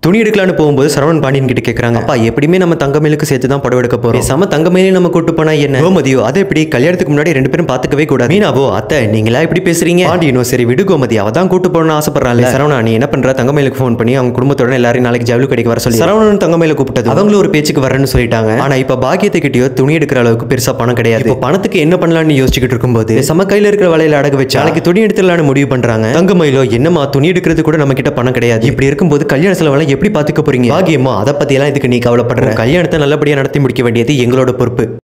துணி எடுக்கலான்னு போகும்போது சரவணன் பாண்டியன் கிட்ட கேக்குறாங்க அப்பா எப்படியுமே நம்ம தங்கமேலுக்கு சேர்த்து தான் புடவை எடுக்க போறோம் சம தங்கமேலே நம்ம கூட்டு போனா என்ன கோமதியோ அதை எப்படி கல்யாணத்துக்கு முன்னாடி ரெண்டு பேரும் பாத்துக்கவே கூடாது மீனாவோ அத்தை நீங்களா இப்படி பேசுறீங்க பாண்டியனோ சரி விடு கோமதி அவ தான் கூட்டு போகணும்னு ஆசைப்படுறாள் சரவணா நீ என்ன பண்ற தங்கமேலுக்கு ஃபோன் பண்ணி அவங்க குடும்பத்தோட எல்லாரையும் நாளைக்கு ஜவுளி கடைக்கு வர சொல்லி சரவணன் தங்கமேல கூப்பிட்டது அவங்களும் ஒரு பேச்சுக்கு வரேன்னு சொல்லிட்டாங்க ஆனா இப்ப பாக்கியத்தை கிட்டயோ துணி எடுக்கிற அளவுக்கு பெருசா பணம் கிடையாது இப்போ பணத்துக்கு என்ன பண்ணலாம்னு யோசிச்சுக்கிட்டு இருக்கும்போது சம கையில இருக்கிற வலையில அடகு வச்சு நாளைக்கு துணி எடுத்துடலாம்னு முடிவு பண்றாங்க தங்கமயிலோ என்னமா துணி எடுக்கிறது கூட நம்ம கிட்ட பணம் கிடையாது இப்படி இருக்கும்போது கல்யாண செலவெல்லாம் எப்படி பாத்துக்க போறீங்க பாக்கியமோ அதை பத்தி எல்லாம் இதுக்கு நீ கவலைப்படுற கல்யாணத்தை நல்லபடியா நடத்தி முடிக்க வேண்டியது எங்களோட பொறுப்பு